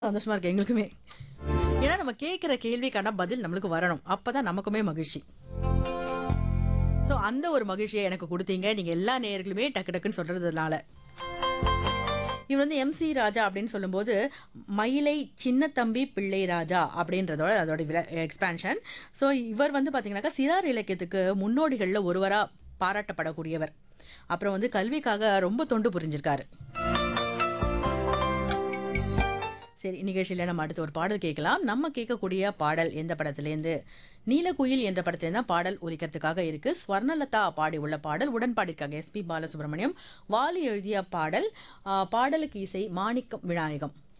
சந்தோஷமா இருக்கு எங்களுக்குமே ஏன்னா நம்ம கேட்குற கேள்விக்கான பதில் நம்மளுக்கு வரணும் அப்பதான் நமக்குமே மகிழ்ச்சி ஸோ அந்த ஒரு மகிழ்ச்சியை எனக்கு கொடுத்தீங்க நீங்க எல்லா நேயர்களுமே டக்கு டக்குன்னு சொல்றதுனால இவர் வந்து எம்சி ராஜா அப்படின்னு சொல்லும்போது மயிலை சின்னத்தம்பி பிள்ளை ராஜா அப்படின்றதோட அதோட எக்ஸ்பான்ஷன் ஸோ இவர் வந்து பார்த்தீங்கன்னாக்கா சிறார் இலக்கியத்துக்கு முன்னோடிகளில் ஒருவராக பாராட்டப்படக்கூடியவர் அப்புறம் வந்து கல்விக்காக ரொம்ப தொண்டு புரிஞ்சிருக்காரு சரி நிகழ்ச்சியில் நம்ம அடுத்து ஒரு பாடல் கேட்கலாம் நம்ம கேட்கக்கூடிய பாடல் எந்த படத்துலேருந்து நீலக்குயில் என்ற படத்துலேருந்து தான் பாடல் ஒலிக்கிறதுக்காக இருக்கு ஸ்வர்ணலதா பாடி உள்ள பாடல் உடன் பாடியிருக்காங்க எஸ்பி பாலசுப்ரமணியம் வாலி எழுதிய பாடல் ஆ, பாடலுக்கு இசை மாணிக்கம் விநாயகம்